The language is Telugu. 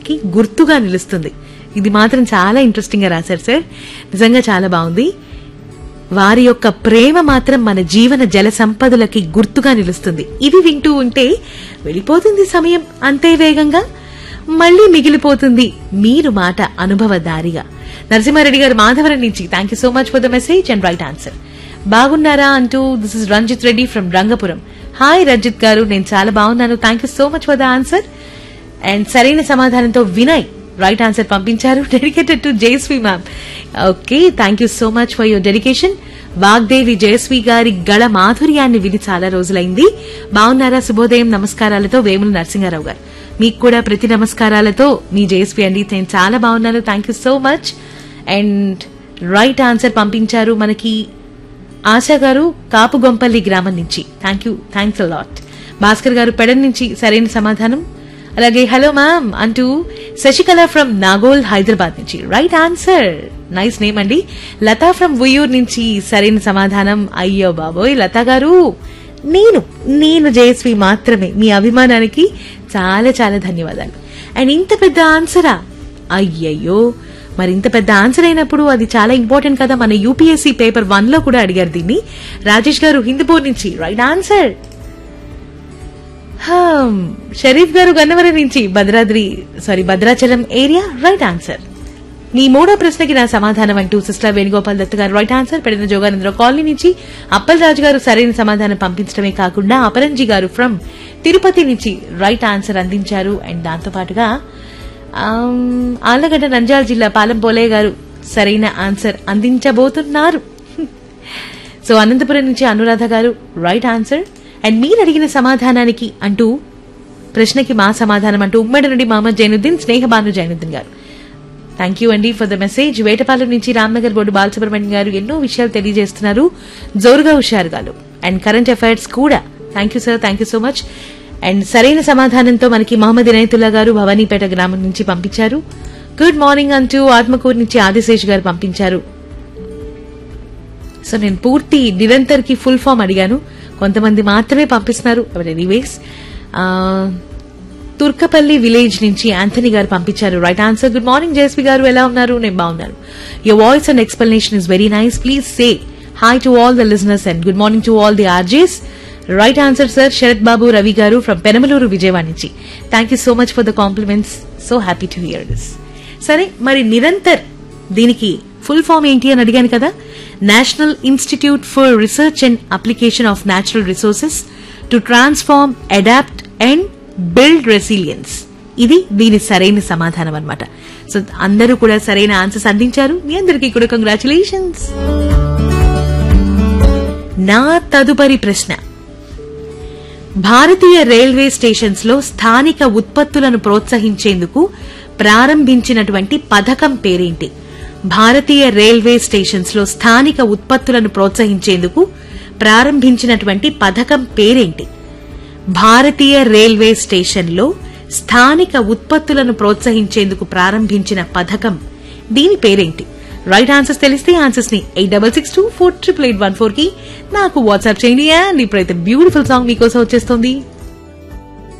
సంపదకి గుర్తుగా నిలుస్తుంది ఇది మాత్రం చాలా ఇంట్రెస్టింగ్ గా రాశారు సార్ నిజంగా చాలా బాగుంది వారి యొక్క ప్రేమ మాత్రం మన జీవన జల సంపదలకి గుర్తుగా నిలుస్తుంది ఇది వింటూ ఉంటే వెళ్ళిపోతుంది సమయం అంతే వేగంగా మళ్ళీ మిగిలిపోతుంది మీరు మాట అనుభవదారిగా నరసింహారెడ్డి గారు మాధవరం నుంచి thank you so much for the message and right answer బాగున్నారా అంటూ this is Ranjith Reddy from Rangapuram hi Ranjith గారు నేను చాలా బాగున్నాను thank you so much for the answer and సరైన సమాధానంతో వినయ్ రైట్ ఆన్సర్ పంపించారు dedicated to Jayashree ma'am okay thank you so much for your dedication Vagdevi Jayashree గారి గళ మాధుర్యాన్ని విని చాలా రోజులైంది బాగున్నారా శుభోదయం నమస్కారాలతో వేముల నరసింహారావు గారు మీకు కూడా ప్రతి నమస్కారాలతో మీ జయశ్రీ అండి నేను చాలా బాగున్నాను thank you so much and right answer పంపించారు మనకి ఆశా గారు కాపుగొంపల్లి గ్రామం నుంచి thank you thanks lot Bhaskar గారు పెడన్ నుంచి సరైన సమాధానం అలాగే హలో మ్యామ్ అంటూ శశికళ ఫ్రమ్ నాగోల్ హైదరాబాద్ నుంచి రైట్ ఆన్సర్ నైస్ నేమ్ అండి లతా ఫ్రమ్ ఉయ్యూర్ నుంచి సరైన సమాధానం అయ్యో బాబోయ్ లతా గారు నేను నేను జయశ్రీ మాత్రమే మీ అభిమానానికి చాలా చాలా ధన్యవాదాలు అండ్ ఇంత పెద్ద ఆన్సరా అయ్యయ్యో మరి ఇంత పెద్ద ఆన్సర్ అయినప్పుడు అది చాలా ఇంపార్టెంట్ కదా మన యూపీఎస్సీ పేపర్ వన్ లో కూడా అడిగారు దీన్ని రాజేష్ గారు హిందూపూర్ నుంచి రైట్ ఆన్సర్ హమ్, షరీఫ్ గారు గన్నవరం నుంచి Bhadradri sorry Bhadrachalam area right answer మీ మూడో ప్రశ్నకి నా సమాధానం అంటూ సిస్టర్ వేణుగోపాల్ దత్ గారు right answer Pedana Joganandra colony నుంచి అప్పల్ రాజు గారు సరైన సమాధానం పంపించడమే కాకుండా అపరంజి గారు ఫ్రమ్ తిరుపతి నుంచి రైట్ ఆన్సర్ అందించారు అండ్ దాంతో పాటుగా ఆమ్, ఆళ్లగడ్డ నంద్యాల జిల్లా పాలెం పోలే గారు సరైన ఆన్సర్ అందించబోతున్నారు సో అనంతపురం నుంచి అనురాధ గారు రైట్ ఆన్సర్ అండ్ మీరు అడిగిన సమాధానానికి అంటూ ప్రశ్నకి మా సమాధానం అంటూ ఉమ్మడి నుండి మహమ్మద్ జైనుద్దీన్ స్నేహబాను జైనుద్దీన్ గారు థ్యాంక్ యూ అండి ఫర్ ద మెసేజ్ వేటపాలెం నుంచి రామ్నగర్ బోర్డు బాలసుబ్రహ్మణ్యం గారు ఎన్నో విషయాలు తెలియజేస్తున్నారు జోరుగా హుషారు గారు అండ్ కరెంట్ అఫైర్స్ కూడా thank you sir thank you so much and సరైన సమాధానంతో మనకి మహమ్మద్ ఇనయతుల్లా గారు భవానీపేట గ్రామం నుంచి పంపించారు గుడ్ మార్నింగ్ అంటూ ఆత్మకూరు నుంచి ఆదిశేష్ గారు పంపించారు సో నేను పూర్తి నిరంతర్ కి ఫుల్ ఫామ్ అడిగాను కొంతమంది మాత్రమే పంపిస్తున్నారు ఎనీవేస్ తుర్కపల్లి విలేజ్ నుంచి యాంథనీ గారు పంపించారు right answer good morning JSP గారు ఎలా ఉన్నారు నేను బాగున్నాను your voice and explanation is very nice please say hi to all the listeners and good morning to all the RJs right answer sir Sarath Babu Ravi గారు ఫ్రమ్ పెనమలూరు విజయవాడ నుంచి thank you so much for the compliments so happy to hear this సరే మరి నిరంతర్ దీనికి ఫుల్ ఫామ్ ఏంటి అని అడిగాను కదా national institute for research and application of natural resources to transform adapt and build resilience ఇది దీని సరైన సమాధానం అన్నమాట సో అందరూ కూడా సరైన ఆన్సర్స్ అందించారు మీ అందరికీ కూడా కంగ్రాచులేషన్స్ నా తదుపరి ప్రశ్న భారతీయ రైల్వే స్టేషన్స్ లో స్థానిక ఉత్పత్తులను ప్రోత్సహించేందుకు ప్రారంభించినటువంటి పథకం పేరేంటి భారతీయ రైల్వే స్టేషన్స్ లో స్థానిక ఉత్పత్తులను ప్రోత్సహించేందుకు ప్రారంభించినటువంటి పథకం పేరేంటి భారతీయ రైల్వే స్టేషన్లో స్థానిక ఉత్పత్తులను ప్రోత్సహించేందుకు ప్రారంభించిన పథకం దీని పేరేంటి రైట్ ఆన్సర్స్ తెలిస్తే ఆన్సర్స్ ని eight double six two four triple eight one four కి నాకు వాట్సాప్ చేయండి అండ్ ఇప్పుడైతే బ్యూటిఫుల్ సాంగ్ మీకోసం వచ్చేస్తుంది